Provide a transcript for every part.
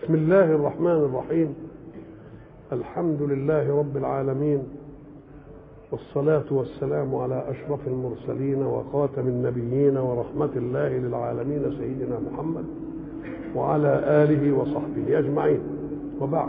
بسم الله الرحمن الرحيم الحمد لله رب العالمين والصلاة والسلام على أشرف المرسلين وخاتم النبيين ورحمة الله للعالمين سيدنا محمد وعلى آله وصحبه أجمعين وبعد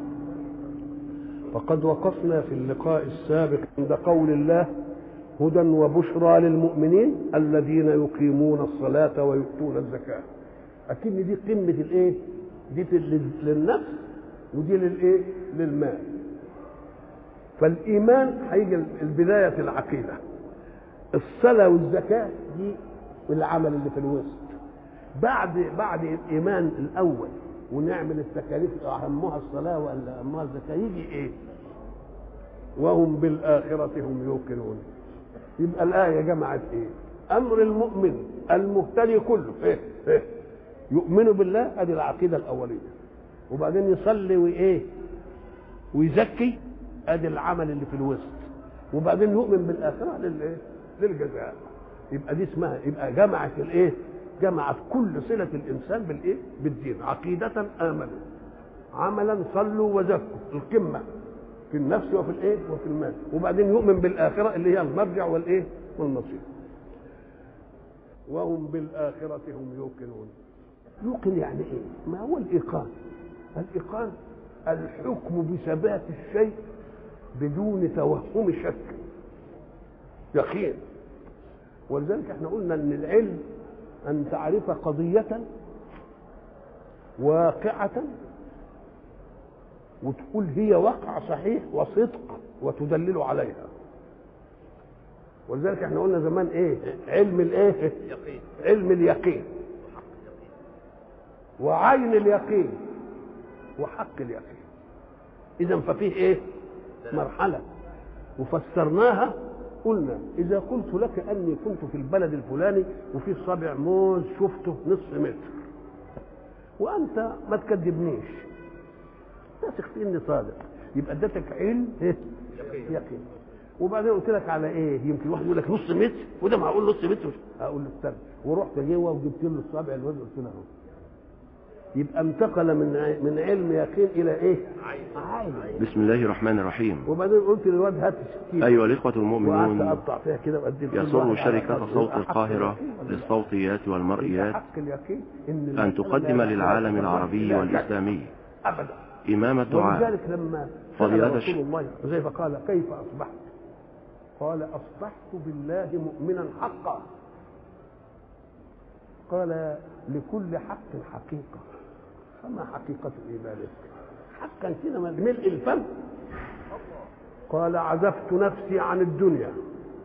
فقد وقفنا في اللقاء السابق عند قول الله هدى وبشرى للمؤمنين الذين يقيمون الصلاة ويؤتون الزكاة أكيد دي قمة الإيه؟ دي للنفس ودي للإيه؟ للمال فالإيمان هيجي البداية العقيدة الصلاة والزكاة دي العمل اللي في الوسط بعد بعد الإيمان الأول ونعمل التكاليف أهمها الصلاة ولا أهمها الزكاة يجي إيه؟ وهم بالآخرة هم يوقنون يبقى الآية جمعت إيه؟ أمر المؤمن المهتدي كله إيه؟ إيه؟ يؤمن بالله ادي العقيده الاوليه وبعدين يصلي وايه ويزكي ادي العمل اللي في الوسط وبعدين يؤمن بالاخره للايه للجزاء يبقى دي اسمها يبقى جمعت الايه جمعت كل صله الانسان بالايه بالدين عقيده امنوا عملا صلوا وزكوا القمه في النفس وفي الايه وفي المال وبعدين يؤمن بالاخره اللي هي المرجع والايه والنصير وهم بالاخره هم يوقنون يوقن يعني ايه ما هو الايقان الايقان الحكم بثبات الشيء بدون توهم شك يقين ولذلك احنا قلنا ان العلم ان تعرف قضيه واقعه وتقول هي واقع صحيح وصدق وتدلل عليها ولذلك احنا قلنا زمان ايه علم الايه يقين علم اليقين وعين اليقين وحق اليقين اذا ففيه ايه مرحله وفسرناها قلنا اذا قلت لك اني كنت في البلد الفلاني وفي صابع موز شفته نصف متر وانت ما تكذبنيش تثق في اني صادق يبقى اديتك علم إيه؟ يقين. يقين وبعدين قلت لك على ايه يمكن واحد يقول لك نص متر وده معقول نص متر اقول له استنى ورحت جوه وجبت له الصابع الوزن قلت له اهو يبقى انتقل من ع- من علم يقين الى ايه؟ عين. عين بسم الله الرحمن الرحيم وبعدين قلت للواد هات السكين أيها الإخوة وقعدت المؤمنون اقطع فيها كده وادي لكل يسر واحد على شركة قدره. صوت حق القاهرة اليقين ولا لا؟ للصوتيات يبقى والمرئيات حق اليقين ان أن المسألة تقدم لا للعالم يحتاج العربي إلى والإسلامي شك. ابدا إمام الدعاء ولذلك لما فضيلة سأل رسول الش- الله زي ما قال كيف اصبحت؟ قال اصبحت بالله مؤمنا حقا قال لكل حق حقيقه فما حقيقه ايمانك؟ حقا كده ملء الفم قال عزفت نفسي عن الدنيا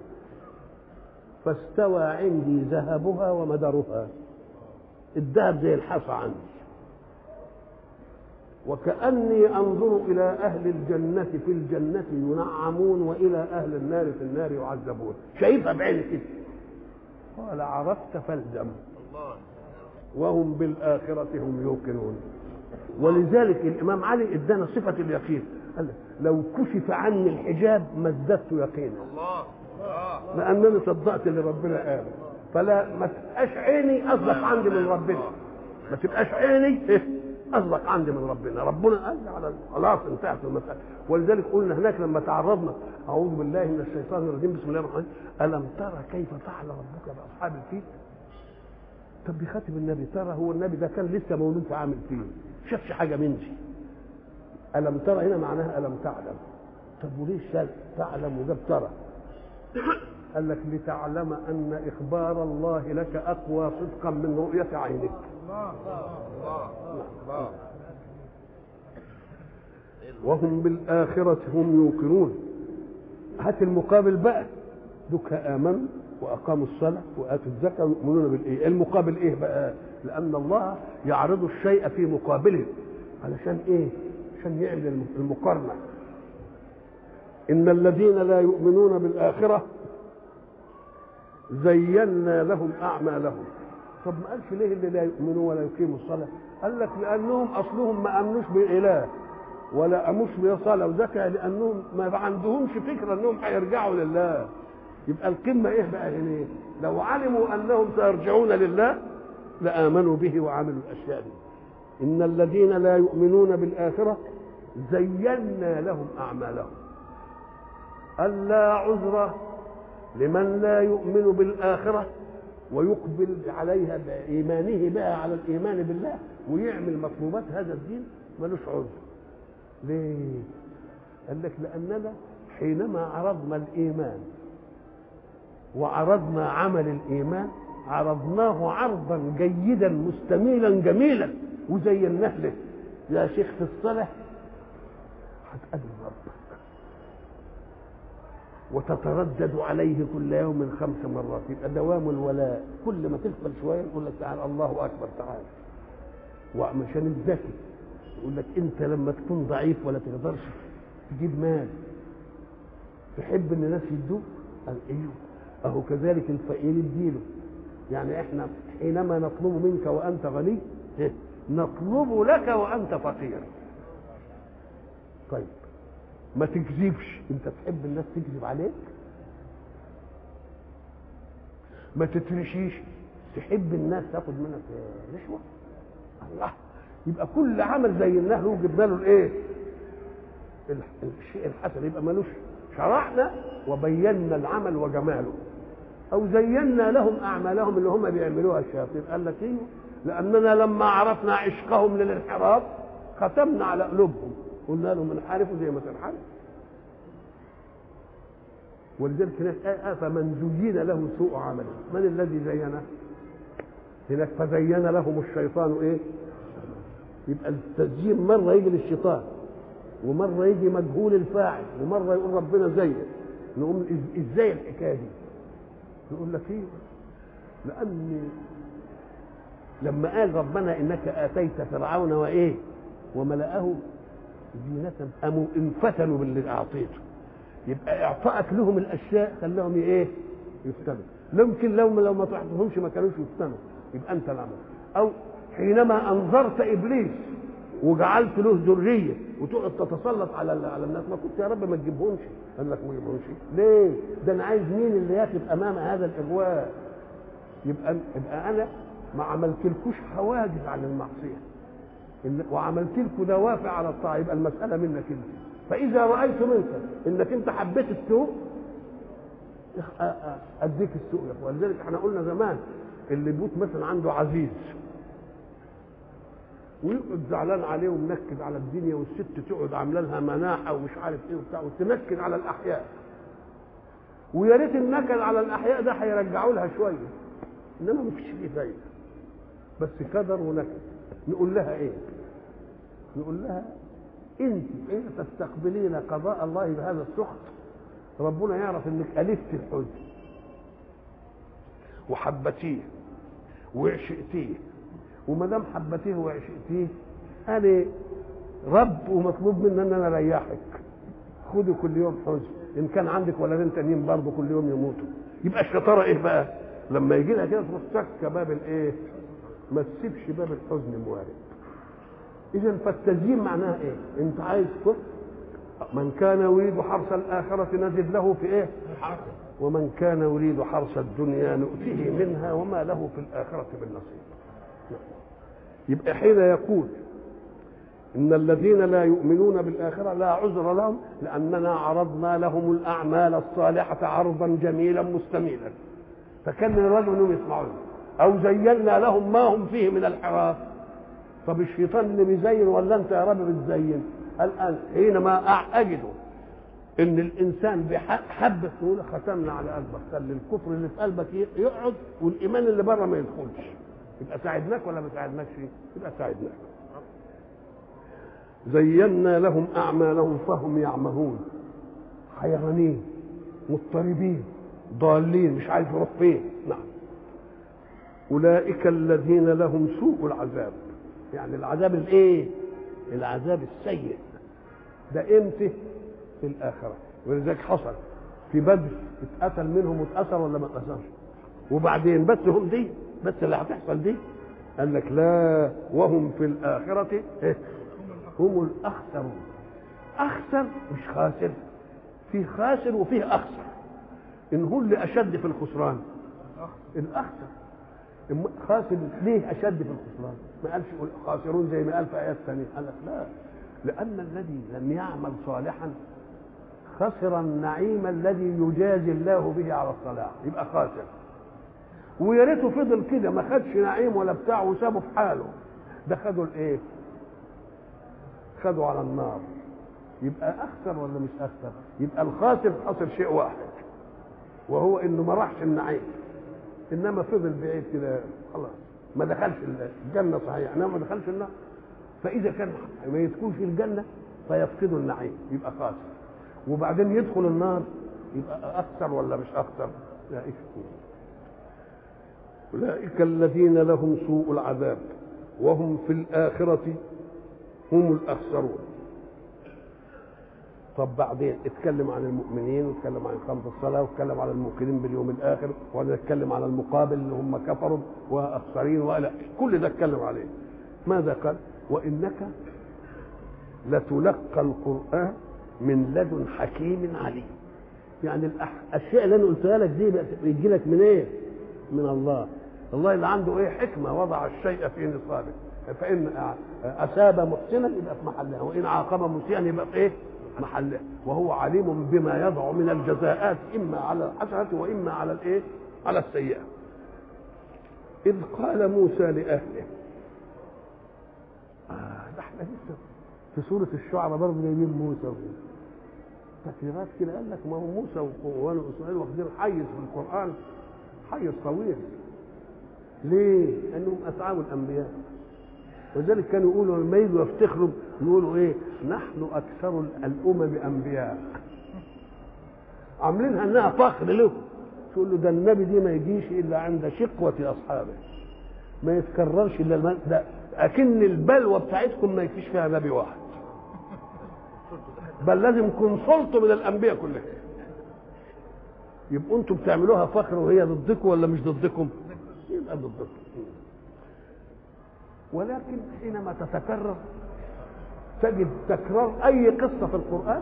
فاستوى عندي ذهبها ومدرها الذهب زي الحصى عندي وكأني أنظر إلى أهل الجنة في الجنة ينعمون وإلى أهل النار في النار يعذبون شايفها بعيني كده قال عرفت فالزم الله وهم بالآخرة هم يوقنون ولذلك الإمام علي ادانا صفة اليقين قال لو كشف عني الحجاب ما ازددت يقينا الله الله لأنني صدقت اللي ربنا قاله فلا ما تبقاش عيني أصدق عندي من ربنا ما تبقاش عيني إيه؟ أصدق عندي من ربنا ربنا قال لي على خلاص انتهت المسألة ولذلك قلنا هناك لما تعرضنا أعوذ بالله من الشيطان الرجيم بسم الله الرحمن الرحيم ألم ترى كيف فعل ربك بأصحاب الفيل طب بيخاطب النبي ترى هو النبي ده كان لسه مولود في عام الفيل شافش حاجة من دي ألم ترى هنا معناها ألم تعلم طب وليش شال تعلم وجاب ترى قال لك لتعلم أن إخبار الله لك أقوى صدقا من رؤية عينك وهم بالآخرة هم يوقنون هات المقابل بقى دوك آمنوا وأقاموا الصلاة وآتوا الزكاة ويؤمنون بالإيه المقابل إيه بقى لأن الله يعرض الشيء في مقابله علشان إيه عشان يعمل المقارنة إن الذين لا يؤمنون بالآخرة زينا لهم أعمالهم طب ما قالش ليه اللي لا يؤمنون ولا يقيموا الصلاة قال لك لأنهم أصلهم ما أمنوش بإله ولا أموش بصلاة وزكاة لأنهم ما عندهمش فكرة أنهم هيرجعوا لله يبقى القمة إيه بقى هنا لو علموا أنهم سيرجعون لله لآمنوا به وعملوا الأشياء دي إن الذين لا يؤمنون بالآخرة زينا لهم أعمالهم ألا عذر لمن لا يؤمن بالآخرة ويقبل عليها بإيمانه بقى على الإيمان بالله ويعمل مطلوبات هذا الدين ملوش عذر ليه؟ قال لك لأننا حينما عرضنا الإيمان وعرضنا عمل الإيمان عرضناه عرضا جيدا مستميلا جميلا وزيناه له يا شيخ في الصلاة هتقابل ربك وتتردد عليه كل يوم خمس مرات يبقى دوام الولاء كل ما تقبل شويه يقول لك تعالى الله اكبر تعالى وعشان الذكي يقول لك انت لما تكون ضعيف ولا تقدرش تجيب مال تحب ان الناس يدوك قال ايوه اهو كذلك الفقير اديله يعني احنا حينما نطلب منك وانت غني نطلب لك وانت فقير طيب ما تكذبش انت تحب الناس تكذب عليك ما تترشيش تحب الناس تاخد منك رشوه الله يبقى كل عمل زيناه له جبنا له الايه الشيء الحسن يبقى ملوش شرعنا وبينا العمل وجماله او زينا لهم اعمالهم اللي هم بيعملوها الشياطين قال لك ايه لاننا لما عرفنا عشقهم للانحراف ختمنا على قلوبهم قلنا لهم انحرفوا زي ما تنحرف ولذلك هناك آه فمن زين له سوء عمله من الذي زينه هناك فزين لهم الشيطان ايه يبقى التزيين مره يجي للشيطان ومره يجي مجهول الفاعل ومره يقول ربنا زين نقوم ازاي الحكايه دي يقول لك ايه لان لما قال ربنا انك اتيت فرعون وايه وملأه زينة قاموا انفتنوا باللي اعطيته يبقى اعطائك لهم الاشياء خلاهم ايه يفتنوا ممكن لو لو ما تعطيهمش ما كانوش يفتنوا يبقى انت العمل او حينما انظرت ابليس وجعلت له ذريه وتقعد تتسلط على على الناس ما كنت يا رب ما تجيبهمش قال لك ما تجيبهمش ليه ده انا عايز مين اللي يقف امام هذا الاغواء يبقى يبقى انا ما عملتلكوش حواجز عن المعصيه وعملت لكم دوافع على الطاعه يبقى المساله منك انت فاذا رايت منك انك انت حبيت السوء اديك السوء يا اخوان ولذلك احنا قلنا زمان اللي بيوت مثلا عنده عزيز ويقعد زعلان عليه ومنكد على الدنيا والست تقعد عامله لها مناحه ومش عارف ايه وبتاع وتنكد على الاحياء ويا ريت النكد على الاحياء ده هيرجعوا لها شويه انما ما فيش فيه فايده بس كدر ونكد نقول لها ايه نقول لها انت ايه تستقبلين قضاء الله بهذا السخط ربنا يعرف انك الفت الحزن وحبتيه وعشقتيه وما دام حبتيه وعشقتيه انا رب ومطلوب مني ان انا اريحك خدي كل يوم حزن ان كان عندك ولدين تانيين برضه كل يوم يموتوا يبقى الشطاره ايه بقى لما يجي لها كده تروح سكه باب الايه ما تسيبش باب الحزن موارد اذا فالتزيين معناها ايه انت عايز كل من كان يريد حرث الآخرة نزد له في إيه؟ ومن كان يريد حرث الدنيا نؤتيه منها وما له في الآخرة من نصيب يبقى حين يقول إن الذين لا يؤمنون بالآخرة لا عذر لهم لأننا عرضنا لهم الأعمال الصالحة عرضا جميلا مستميلا فكان الرجل انهم يسمعون او زينا لهم ما هم فيه من الحراف طب الشيطان اللي بيزين ولا انت يا رب بتزين الان حينما اجد ان الانسان حب تقول ختمنا على قلبك خلي الكفر اللي في قلبك يقعد والايمان اللي بره ما يدخلش يبقى ساعدناك ولا ما ساعدناكش يبقى ساعدناك زينا لهم اعمالهم فهم يعمهون حيرانين مضطربين ضالين مش عارف يروح فين نعم اولئك الذين لهم سوء العذاب يعني العذاب الايه العذاب السيء ده امتى في الاخره ولذلك حصل في بدر اتقتل منهم واتاثر ولا ما اتاثرش وبعدين بس هم دي بس اللي هتحصل دي قال لك لا وهم في الاخره هم الاخسرون اخسر مش خاسر في خاسر وفيه اخسر ان هو اللي اشد في الخسران الاخسر الم- خاسر ليه اشد في الخسران ما قالش قل خاسرون زي ما قال في ايات ثانيه قال لك لا لان الذي لم يعمل صالحا خسر النعيم الذي يجازي الله به على الصلاح يبقى خاسر ويا ريته فضل كده ما خدش نعيم ولا بتاع وسابه في حاله ده خدوا الايه خدوا على النار يبقى اخسر ولا مش اخسر يبقى الخاسر خسر شيء واحد وهو انه ما راحش النعيم انما فضل بعيد كده خلاص ما دخلش الجنه صحيح انما ما دخلش النار فاذا كان ما يدخلش الجنه فيفقدوا النعيم يبقى خاسر وبعدين يدخل النار يبقى اخسر ولا مش اخسر لا إيه. اولئك الذين لهم سوء العذاب وهم في الاخره هم الاخسرون طب بعدين اتكلم عن المؤمنين واتكلم عن خمس الصلاة واتكلم عن الموقنين باليوم الآخر ونتكلم عن المقابل اللي هم كفروا وأخسرين ولا كل ده اتكلم عليه ماذا قال وإنك لتلقى القرآن من لدن حكيم عليم يعني الأح- الأشياء اللي أنا قلتها لك دي بيجي لك من إيه؟ من الله الله اللي عنده إيه حكمة وضع الشيء في نصابه فإن أساب محسنا يبقى في محلها وإن عاقب مسيئا يبقى في إيه؟ محله وهو عليم بما يضع من الجزاءات إما على الحسنة وإما على الإيه؟ على السيئة إذ قال موسى لأهله آه ده احنا لسه في سورة الشعراء برضه جايبين موسى تكريرات كده قال لك ما هو موسى وبنو اسرائيل واخدين حيز في القرآن حيز طويل ليه؟ لأنهم أتعبوا الأنبياء ولذلك كانوا يقولوا لما يجوا يفتخروا يقولوا ايه؟ نحن اكثر الامم انبياء. عاملينها انها فخر لهم. تقول له ده النبي دي ما يجيش الا عند شقوه اصحابه. ما يتكررش الا الم... ده اكن البلوه بتاعتكم ما يكفيش فيها نبي واحد. بل لازم كونسلت من الانبياء كلهم. يبقوا انتم بتعملوها فخر وهي ضدكم ولا مش ضدكم؟ يبقى ضدكم. ولكن حينما تتكرر تجد تكرار اي قصه في القران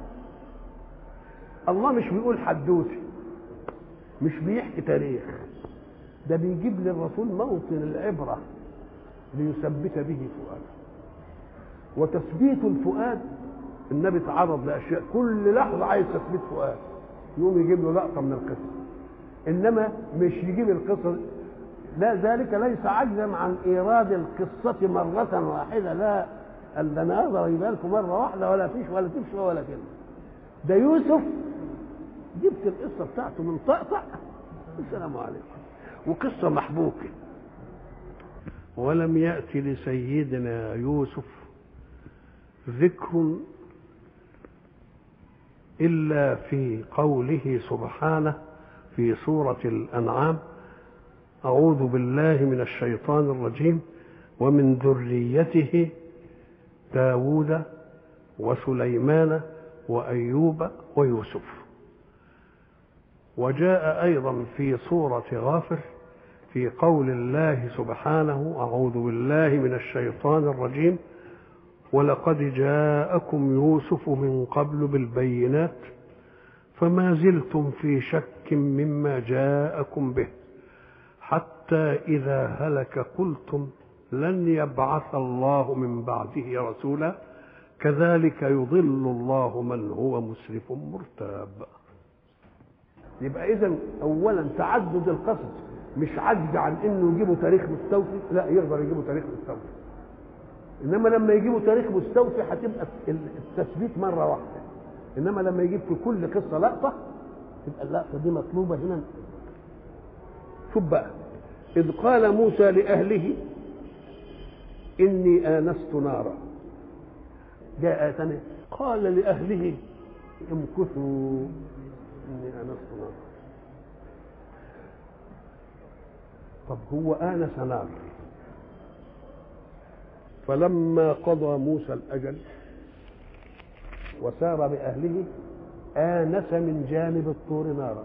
الله مش بيقول حدوته مش بيحكي تاريخ ده بيجيب للرسول موطن العبره ليثبت به فؤاده وتثبيت الفؤاد النبي تعرض لاشياء كل لحظه عايز تثبيت فؤاد يقوم يجيب له لقطه من القصه انما مش يجيب القصه لا ذلك ليس عجزا عن ايراد القصه مره واحده لا قال انا اقدر اجيبها لكم مره واحده ولا فيش ولا تمشي ولا كده ده يوسف جبت القصه بتاعته من طقطق السلام عليكم وقصه محبوكه ولم يأت لسيدنا يوسف ذكر إلا في قوله سبحانه في سورة الأنعام أعوذ بالله من الشيطان الرجيم ومن ذريته داود وسليمان وأيوب ويوسف وجاء أيضا في سورة غافر في قول الله سبحانه أعوذ بالله من الشيطان الرجيم ولقد جاءكم يوسف من قبل بالبينات فما زلتم في شك مما جاءكم به حتى إذا هلك قلتم لن يبعث الله من بعده رسولا كذلك يضل الله من هو مسرف مرتاب يبقى إذا أولا تعدد القصص مش عجز عن انه يجيبوا تاريخ مستوفي لا يقدر يجيبوا تاريخ مستوفي انما لما يجيبوا تاريخ مستوفي هتبقى التثبيت مره واحده انما لما يجيب في كل قصه لقطه تبقى اللقطه دي مطلوبه هنا شوف بقى اذ قال موسى لاهله اني انست نارا جاء ثاني قال لاهله امكثوا اني انست نارا طب هو آنس نار فلما قضى موسى الأجل وسار بأهله آنس من جانب الطور نارا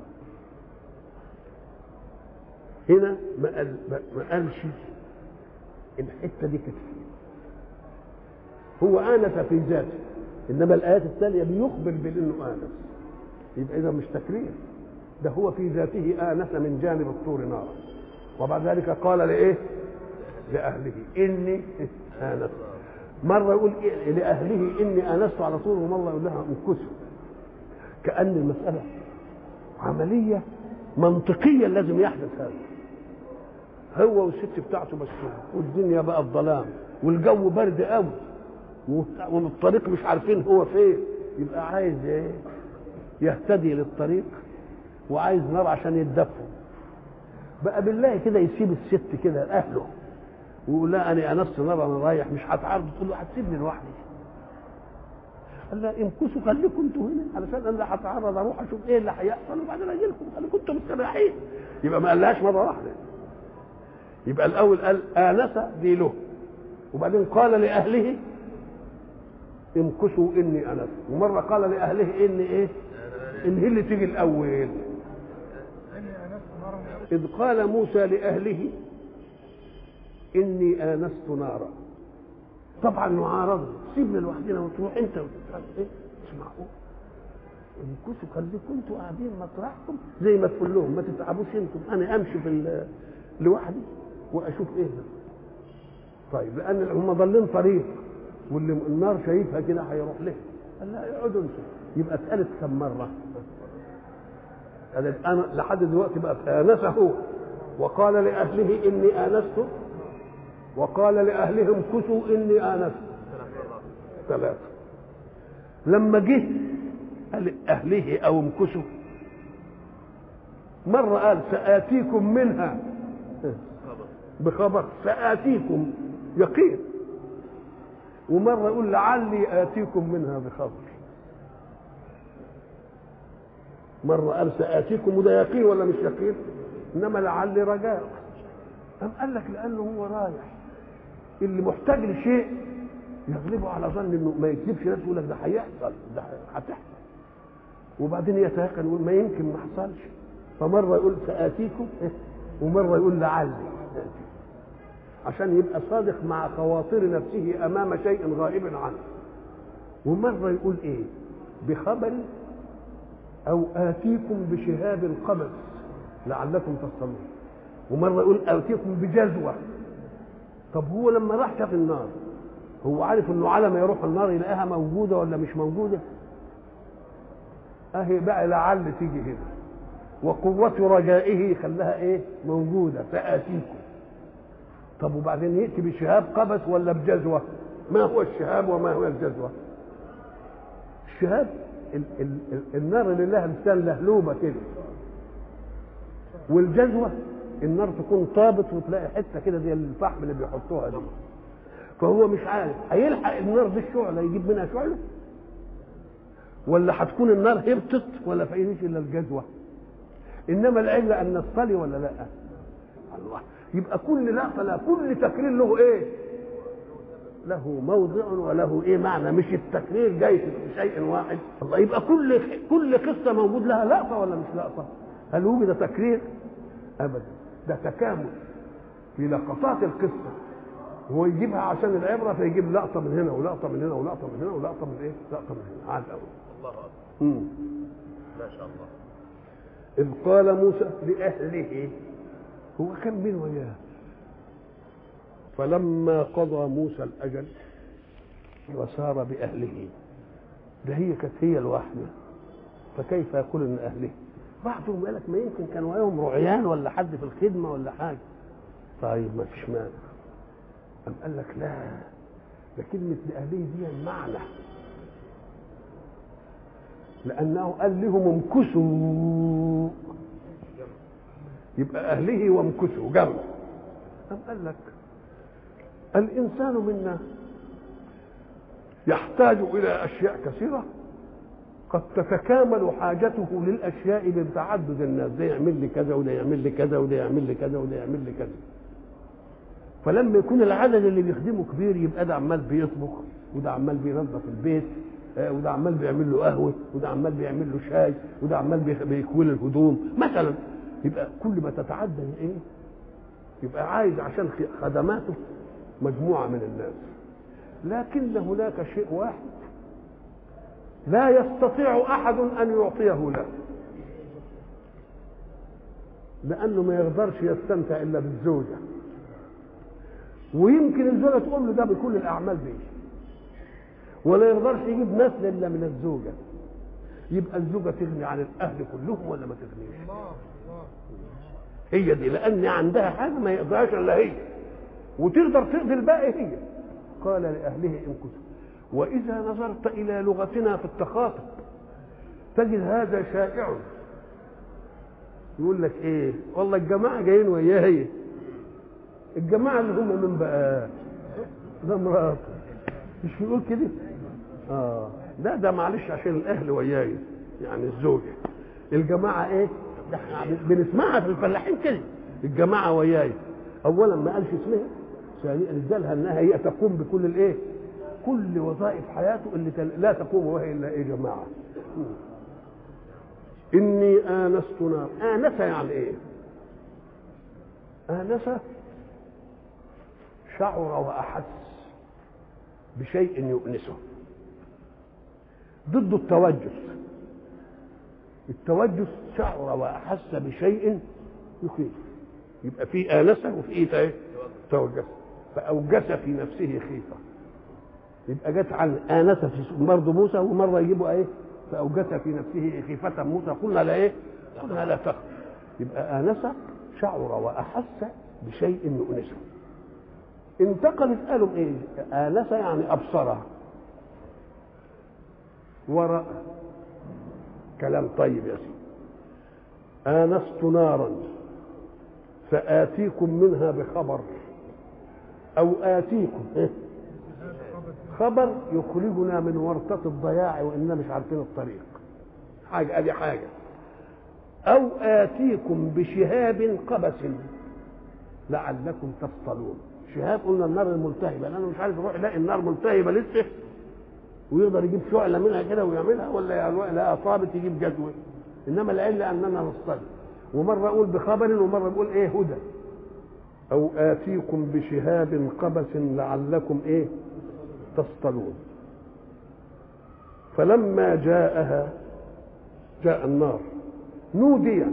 هنا ما قال ما قالش الحته دي كانت فين هو آنس في ذاته إنما الآيات التالية بيخبر بأنه آنس يبقى إذا مش تكرير ده هو في ذاته آنس من جانب الطور نارا وبعد ذلك قال لايه لاهله اني انست مره يقول إيه لاهله اني انست على طول ومره يقول لها امكثوا كان المساله عمليه منطقيه لازم يحدث هذا هو والست بتاعته مسكين والدنيا بقى الظلام والجو برد قوي والطريق مش عارفين هو فين يبقى عايز ايه يهتدي للطريق وعايز نار عشان يتدفوا بقى بالله كده يسيب الست كده لاهله ويقول لها انا انست نار انا رايح مش هتعرض تقول له هتسيبني لوحدي قال لها امكثوا خليكم انتوا هنا علشان انا هتعرض اروح اشوف ايه اللي هيحصل وبعدين اجي لكم خليكم انتوا مستريحين يبقى ما قالهاش مره واحده يبقى الاول قال انس دي له وبعدين قال لاهله امكثوا اني انس ومره قال لاهله اني ايه ان هي اللي تيجي الاول اذ قال موسى لاهله اني انست نارا طبعا معارضه سيبنا لوحدنا وتروح انت وتفعل ايه مش معقول امكثوا خليكم انتوا قاعدين مطرحكم زي ما تقول لهم ما تتعبوش انتم انا امشي في لوحدي واشوف ايه ده طيب لان هم ضالين طريق واللي النار شايفها كده هيروح له قال لا اقعدوا انتوا يبقى اتقالت كم مره قالت انا لحد دلوقتي بقى انس هو وقال لاهله اني انست وقال لاهلهم كثوا اني انست ثلاثه لما جه قال اهله او امكثوا مره قال ساتيكم منها بخبر سآتيكم يقين ومرة يقول لعلي آتيكم منها بخبر مرة قال سآتيكم وده يقين ولا مش يقين إنما لعلي رجاء أم قال لك لأنه هو رايح اللي محتاج لشيء يغلبه على ظن انه ما يكذبش ناس يقول لك ده هيحصل ده هتحصل وبعدين يتيقن يقول ما يمكن ما حصلش فمره يقول ساتيكم ومره يقول لعلي عشان يبقى صادق مع خواطر نفسه امام شيء غائب عنه ومره يقول ايه بخبر او اتيكم بشهاب قبس لعلكم تصطلون ومره يقول اتيكم بجزوه طب هو لما راح شاف النار هو عارف انه على ما يروح النار يلاقيها موجوده ولا مش موجوده اهي بقى لعل تيجي هنا وقوة رجائه خلاها ايه موجودة فآتيكم طب وبعدين يأتي بشهاب قبس ولا بجزوة ما هو الشهاب وما هو الجزوة الشهاب ال ال ال النار اللي لها لسان لهلوبة كده والجزوة النار تكون طابت وتلاقي حتة كده زي الفحم اللي بيحطوها دي فهو مش عارف هيلحق النار دي الشعلة يجيب منها شعلة ولا هتكون النار هبطت ولا فايدش الا الجزوه انما العله ان نصلي ولا لا الله يبقى كل لقطه لا كل تكرير له ايه له موضع وله ايه معنى مش التكرير جاي في شيء واحد الله يبقى كل كل قصه موجود لها لقطه ولا مش لقطه هل وجد تكرير ابدا ده تكامل في لقطات القصه هو يجيبها عشان العبره فيجيب لقطه من هنا ولقطه من هنا ولقطه من هنا ولقطه من ايه؟ لقطه من هنا على الاول. الله اكبر مم. ما شاء الله إذ قال موسى لأهله هو كان من وياه فلما قضى موسى الأجل وسار بأهله ده هي كانت هي الواحدة فكيف يقول إن أهله بعضهم قال لك ما يمكن كان وياهم رعيان ولا حد في الخدمة ولا حاجة طيب ما فيش مانع أم قال لك لا ده كلمة لأهله دي معنى لأنه قال لهم امكثوا يبقى أهله وامكثوا جمع أم قال لك الإنسان منا يحتاج إلى أشياء كثيرة قد تتكامل حاجته للأشياء بتعدد الناس ده يعمل لي كذا وده يعمل لي كذا وده يعمل لي كذا وده يعمل لي كذا فلما يكون العدد اللي بيخدمه كبير يبقى ده عمال بيطبخ وده عمال بينظف البيت آه، وده عمال بيعمل له قهوه وده عمال بيعمل له شاي وده عمال بيخ- بيكوي له الهدوم مثلا يبقى كل ما تتعدى ايه يبقى عايز عشان خ- خدماته مجموعه من الناس لكن هناك شيء واحد لا يستطيع احد ان يعطيه له لانه ما يقدرش يستمتع الا بالزوجه ويمكن الزوجه تقول له ده بكل الاعمال دي ولا يقدرش يجيب نسل الا من الزوجه يبقى الزوجه تغني عن الاهل كلهم ولا ما تغنيش هي دي لان عندها حاجه ما يقدرش الا هي وتقدر تقضي الباقي هي قال لاهله امكثوا واذا نظرت الى لغتنا في التخاطب تجد هذا شائع يقول لك ايه والله الجماعه جايين وياه هي الجماعه اللي هم من بقى ده مراته مش بيقول كده اه لا ده معلش عشان الاهل وياي يعني الزوجه الجماعه ايه ده احنا بنسمعها في الفلاحين كده الجماعه وياي اولا ما قالش اسمها ثانيا ادالها انها هي تقوم بكل الايه كل وظائف حياته اللي تل... لا تقوم وهي الا ايه جماعه اني انست نار انس يعني ايه انس شعر واحس بشيء يؤنسه ضد التوجس التوجس شعر واحس بشيء يخيف يبقى في انسه وفي ايه توجس فاوجس في نفسه خيفه يبقى جت عن انس في برضه موسى ومره يجيبوا ايه فاوجس في نفسه خيفه موسى قلنا لا ايه قلنا لا تخف يبقى انس شعر واحس بشيء يؤنسه انتقلت قالوا ايه انس يعني ابصرها ورأى كلام طيب يا سيدي آنست نارا فآتيكم منها بخبر أو آتيكم إيه؟ خبر يخرجنا من ورطة الضياع وإننا مش عارفين الطريق حاجة أدي حاجة أو آتيكم بشهاب قبس لعلكم تصطلون شهاب قلنا النار الملتهبة لأنه مش عارف يروح يلاقي النار ملتهبة لسه ويقدر يجيب شعلة منها كده ويعملها ولا لا أصابت يجيب جدوى إنما العلة أننا نصطلي ومرة أقول بخبر ومرة بقول إيه هدى أو آتيكم بشهاب قبس لعلكم إيه تصطلون فلما جاءها جاء النار نودي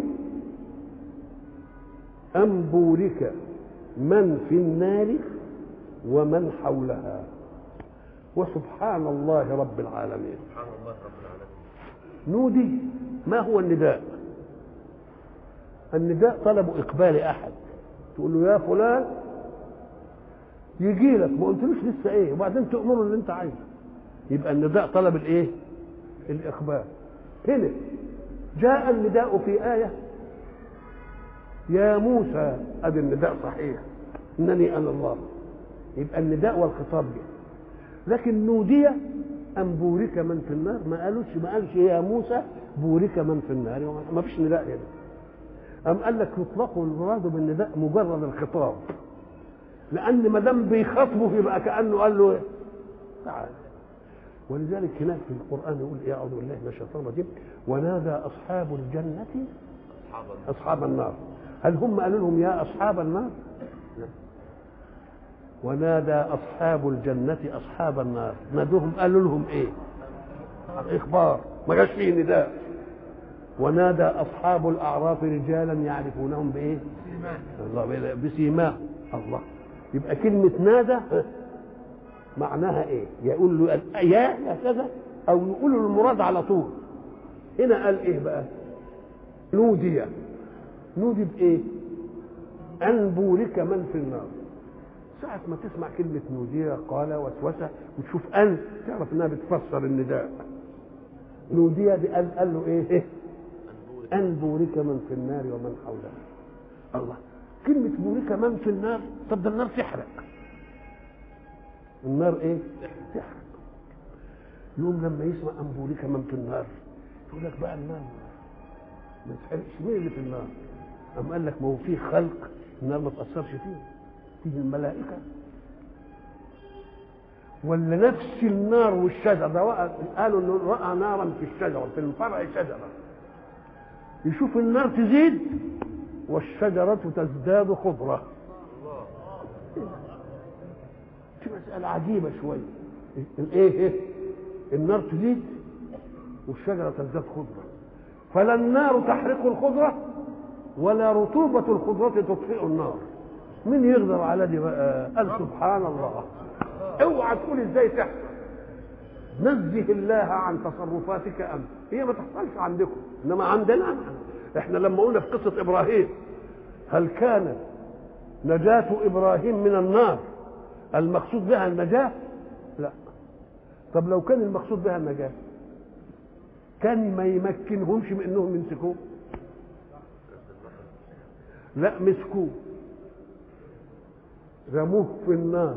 أن بورك من في النار ومن حولها وسبحان الله رب العالمين سبحان الله رب العالمين نودي ما هو النداء النداء طلب اقبال احد تقول له يا فلان يجي لك ما قلتلوش لسه ايه وبعدين تامره اللي انت عايزه يبقى النداء طلب الايه الاقبال هنا جاء النداء في ايه يا موسى ادي النداء صحيح انني انا الله يبقى النداء والخطاب جه لكن نودي ان بورك من في النار ما قالوش ما قالش يا موسى بورك من في النار ما فيش نداء هنا أم قال لك يطلق المراد بالنداء مجرد الخطاب لأن ما دام بيخاطبه يبقى كأنه قال له تعال ولذلك هناك في القرآن يقول إيه أعوذ بالله من الشيطان الرجيم ونادى أصحاب الجنة أصحاب الله أصحاب النار هل هم قالوا لهم يا أصحاب النار؟ لا ونادى أصحاب الجنة أصحاب النار نادوهم قالوا لهم إيه؟ إخبار ما جاش فيه نداء ونادى أصحاب الأعراف رجالا يعرفونهم بإيه؟ الله بسيماه الله يبقى كلمة نادى معناها إيه؟ يقول له يا يا كذا أو يقول له المراد على طول هنا قال إيه بقى؟ نودي نودي بإيه؟ أن بورك من في النار ساعة ما تسمع كلمة نودية قال وسوسة وتشوف أن تعرف إنها بتفسر النداء نودية دي قال, قال له إيه؟ إيه؟ أن بورك من في النار ومن حولها الله كلمة بورك من في النار طب ده النار تحرق النار إيه؟ تحرق يوم لما يسمع أن بورك من في النار يقول لك بقى النار ما تحرقش مين اللي في النار؟ أم قال لك ما هو في خلق النار ما تأثرش فيه فيه الملائكة ولا نفس النار والشجرة ده قالوا انه رأى نارا في الشجرة في الفرع شجرة يشوف النار تزيد والشجرة تزداد خضرة دي مسألة عجيبة شوية الايه ايه النار والشجرة تزداد خضرة فلا النار تحرق الخضرة ولا رطوبة الخضرة تطفئ النار مين يقدر على دي بقى قال سبحان الله اوعى تقول ازاي تحصل نزه الله عن تصرفاتك انت هي ما تحصلش عندكم انما عندنا احنا لما قلنا في قصه ابراهيم هل كان نجاة ابراهيم من النار المقصود بها النجاة؟ لا طب لو كان المقصود بها النجاة كان ما يمكنهمش من انهم يمسكوه لا مسكوه رموه في النار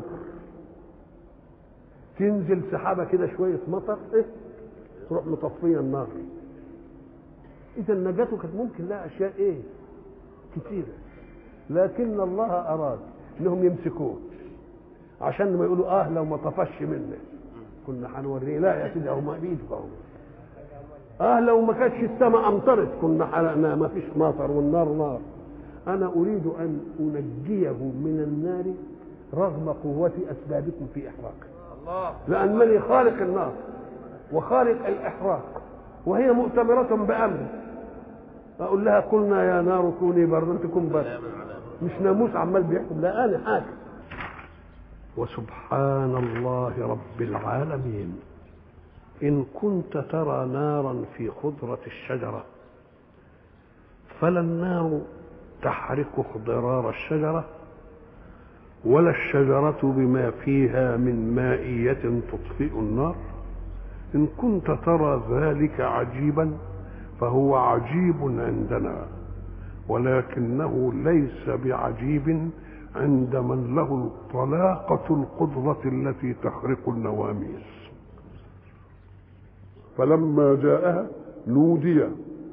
تنزل سحابة كده شوية مطر ايه تروح مطفية النار إذا نجاته كانت ممكن لها أشياء إيه كتيرة لكن الله أراد إنهم يمسكوه عشان ما يقولوا آه لو ما طفش منه كنا هنوريه لا يا سيدي هو ما بيده اهو اه لو ما كانتش السماء امطرت كنا حرقنا ما فيش مطر والنار نار انا اريد ان انجيه من النار رغم قوة اسبابكم في احراقه الله لانني خالق النار وخالق الاحراق وهي مؤتمرة بامري اقول لها قلنا يا نار كوني بردا تكون برد سلاما على مش ناموس عمال بيحكم لا انا حاكم وسبحان الله رب العالمين ان كنت ترى نارا في خضره الشجره فلا النار تحرق خضرار الشجره ولا الشجره بما فيها من مائيه تطفئ النار ان كنت ترى ذلك عجيبا فهو عجيب عندنا ولكنه ليس بعجيب عند من له طلاقة القدرة التي تخرق النواميس فلما جاءها نودي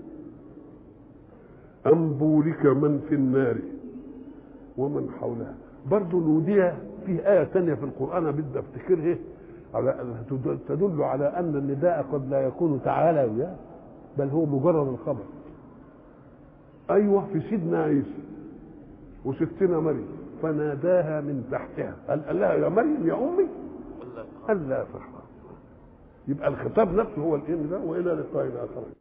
أن بورك من في النار ومن حولها برضه نودي في آية تانية في القرآن بدي أفتكرها على تدل على أن النداء قد لا يكون تعالى وياه بل هو مجرد الخبر أيوة في سيدنا عيسى وستنا مريم فناداها من تحتها قال قال لها يا مريم يا امي ولا قال لا تخاف يبقى الخطاب نفسه هو الان ده والى لقاء اخر